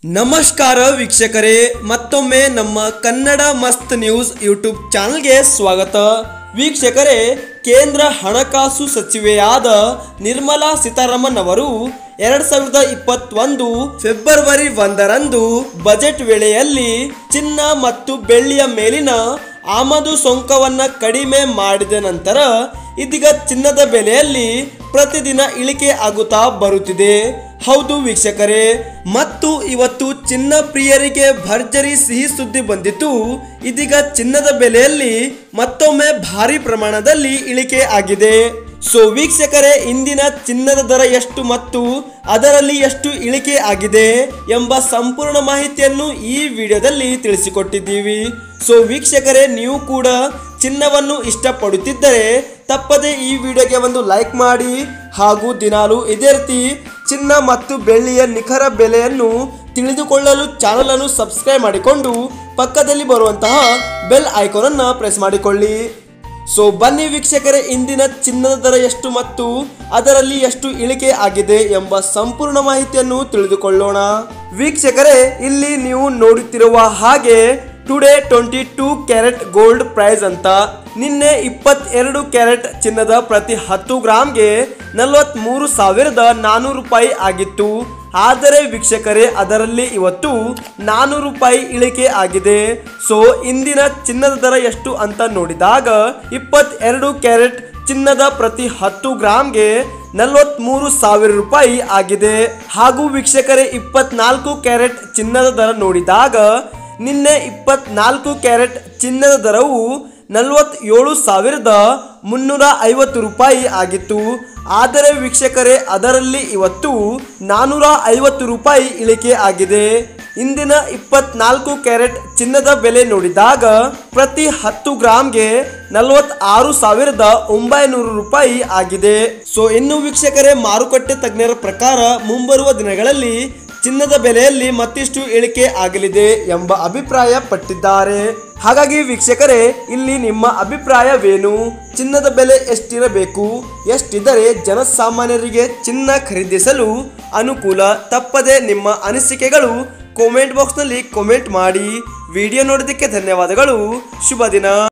ನಮಸ್ಕಾರ ವೀಕ್ಷಕರೇ ಮತ್ತೊಮ್ಮೆ ನಮ್ಮ ಕನ್ನಡ ಮಸ್ತ್ ನ್ಯೂಸ್ ಯೂಟ್ಯೂಬ್ ಚಾನಲ್ಗೆ ಸ್ವಾಗತ ವೀಕ್ಷಕರೇ ಕೇಂದ್ರ ಹಣಕಾಸು ಸಚಿವೆಯಾದ ನಿರ್ಮಲಾ ಸೀತಾರಾಮನ್ ಅವರು ಎರಡ್ ಸಾವಿರದ ಇಪ್ಪತ್ತೊಂದು ಫೆಬ್ರವರಿ ಒಂದರಂದು ಬಜೆಟ್ ವೇಳೆಯಲ್ಲಿ ಚಿನ್ನ ಮತ್ತು ಬೆಳ್ಳಿಯ ಮೇಲಿನ ಆಮದು ಸುಂಕವನ್ನ ಕಡಿಮೆ ಮಾಡಿದ ನಂತರ ಇದೀಗ ಚಿನ್ನದ ಬೆಲೆಯಲ್ಲಿ ಪ್ರತಿದಿನ ಇಳಿಕೆ ಆಗುತ್ತಾ ಬರುತ್ತಿದೆ ಹೌದು ವೀಕ್ಷಕರೇ ಮತ್ತು ಇವತ್ತು ಚಿನ್ನ ಪ್ರಿಯರಿಗೆ ಭರ್ಜರಿ ಸಿಹಿ ಸುದ್ದಿ ಬಂದಿತ್ತು ಇದೀಗ ಚಿನ್ನದ ಬೆಲೆಯಲ್ಲಿ ಮತ್ತೊಮ್ಮೆ ಭಾರಿ ಪ್ರಮಾಣದಲ್ಲಿ ಇಳಿಕೆ ಆಗಿದೆ ಸೊ ವೀಕ್ಷಕರೇ ಇಂದಿನ ಚಿನ್ನದ ದರ ಎಷ್ಟು ಮತ್ತು ಅದರಲ್ಲಿ ಎಷ್ಟು ಇಳಿಕೆ ಆಗಿದೆ ಎಂಬ ಸಂಪೂರ್ಣ ಮಾಹಿತಿಯನ್ನು ಈ ವಿಡಿಯೋದಲ್ಲಿ ತಿಳಿಸಿಕೊಟ್ಟಿದ್ದೀವಿ ಸೊ ವೀಕ್ಷಕರೇ ನೀವು ಕೂಡ ಚಿನ್ನವನ್ನು ಇಷ್ಟಪಡುತ್ತಿದ್ದರೆ ತಪ್ಪದೆ ಈ ವಿಡಿಯೋಗೆ ಒಂದು ಲೈಕ್ ಮಾಡಿ ಹಾಗೂ ದಿನಾಲು ಇದೇ ರೀತಿ ಚಿನ್ನ ಮತ್ತು ಬೆಳ್ಳಿಯ ನಿಖರ ಬೆಲೆಯನ್ನು ತಿಳಿದುಕೊಳ್ಳಲು ಚಾನಲ್ ಅನ್ನು ಸಬ್ಸ್ಕ್ರೈಬ್ ಮಾಡಿಕೊಂಡು ಪಕ್ಕದಲ್ಲಿ ಬರುವಂತಹ ಬೆಲ್ ಐಕಾನ್ ಅನ್ನು ಪ್ರೆಸ್ ಮಾಡಿಕೊಳ್ಳಿ ಸೊ ಬನ್ನಿ ವೀಕ್ಷಕರೇ ಇಂದಿನ ಚಿನ್ನದ ದರ ಎಷ್ಟು ಮತ್ತು ಅದರಲ್ಲಿ ಎಷ್ಟು ಇಳಿಕೆ ಆಗಿದೆ ಎಂಬ ಸಂಪೂರ್ಣ ಮಾಹಿತಿಯನ್ನು ತಿಳಿದುಕೊಳ್ಳೋಣ ವೀಕ್ಷಕರೇ ಇಲ್ಲಿ ನೀವು ನೋಡುತ್ತಿರುವ ಹಾಗೆ today twenty two carat gold price ಅಂತ ನಿನ್ನೆ ಇಪ್ಪತ್ತೆರಡು ಕ್ಯಾರೆಟ್ ಚಿನ್ನದ ಪ್ರತಿ ಹತ್ತು ಗ್ರಾಮ್ಗೆ ನಲವತ್ತ್ಮೂರು ಸಾವಿರದ ನಾನ್ನೂರು ರೂಪಾಯಿ ಆಗಿತ್ತು ಆದರೆ ವೀಕ್ಷಕರೇ ಅದರಲ್ಲಿ ಇವತ್ತು ನಾನ್ನೂರು ರೂಪಾಯಿ ಇಳಿಕೆ ಆಗಿದೆ ಸೊ ಇಂದಿನ ಚಿನ್ನದ ದರ ಎಷ್ಟು ಅಂತ ನೋಡಿದಾಗ ಇಪ್ಪತ್ತೆರಡು ಕ್ಯಾರೆಟ್ ಚಿನ್ನದ ಪ್ರತಿ ಹತ್ತು ಗ್ರಾಮ್ಗೆ ನಲವತ್ತ್ಮೂರು ಸಾವಿರ ರೂಪಾಯಿ ಆಗಿದೆ ಹಾಗೂ ವೀಕ್ಷಕರೇ ಇಪ್ಪತ್ನಾಲ್ಕು ಕ್ಯಾರೆಟ್ ಚಿನ್ನದ ದರ ನೋಡಿದಾಗ ನಿನ್ನೆ ಇಪ್ಪತ್ನಾಲ್ಕು ಕ್ಯಾರೆಟ್ ಚಿನ್ನದ ದರವು ನಲವತ್ತೇಳು ಸಾವಿರದ ಮುನ್ನೂರ ಐವತ್ತು ರೂಪಾಯಿ ಆಗಿತ್ತು ಆದರೆ ವೀಕ್ಷಕರೇ ಅದರಲ್ಲಿ ಇವತ್ತು ನಾನ್ನೂರ ಐವತ್ತು ರೂಪಾಯಿ ಇಳಿಕೆ ಆಗಿದೆ ಇಂದಿನ ಇಪ್ಪತ್ನಾಲ್ಕು ಕ್ಯಾರೆಟ್ ಚಿನ್ನದ ಬೆಲೆ ನೋಡಿದಾಗ ಪ್ರತಿ ಹತ್ತು ಗ್ರಾಮ್ಗೆ ನಲವತ್ತಾರು ಸಾವಿರದ ಒಂಬೈನೂರು ರೂಪಾಯಿ ಆಗಿದೆ ಸೊ ಇನ್ನು ವೀಕ್ಷಕರೇ ಮಾರುಕಟ್ಟೆ ತಜ್ಞರ ಪ್ರಕಾರ ಮುಂಬರುವ ದಿನಗಳಲ್ಲಿ ಚಿನ್ನದ ಬೆಲೆಯಲ್ಲಿ ಮತ್ತಿಷ್ಟು ಇಳಿಕೆ ಆಗಲಿದೆ ಎಂಬ ಅಭಿಪ್ರಾಯ ಪಟ್ಟಿದ್ದಾರೆ ಹಾಗಾಗಿ ವೀಕ್ಷಕರೇ ಇಲ್ಲಿ ನಿಮ್ಮ ಅಭಿಪ್ರಾಯವೇನು ಚಿನ್ನದ ಬೆಲೆ ಎಷ್ಟಿರಬೇಕು ಎಷ್ಟಿದ್ದರೆ ಜನಸಾಮಾನ್ಯರಿಗೆ ಚಿನ್ನ ಖರೀದಿಸಲು ಅನುಕೂಲ ತಪ್ಪದೆ ನಿಮ್ಮ ಅನಿಸಿಕೆಗಳು ಕಾಮೆಂಟ್ ಬಾಕ್ಸ್ನಲ್ಲಿ ಕಾಮೆಂಟ್ ಮಾಡಿ ವಿಡಿಯೋ ನೋಡೋದಕ್ಕೆ ಧನ್ಯವಾದಗಳು ಶುಭ ದಿನ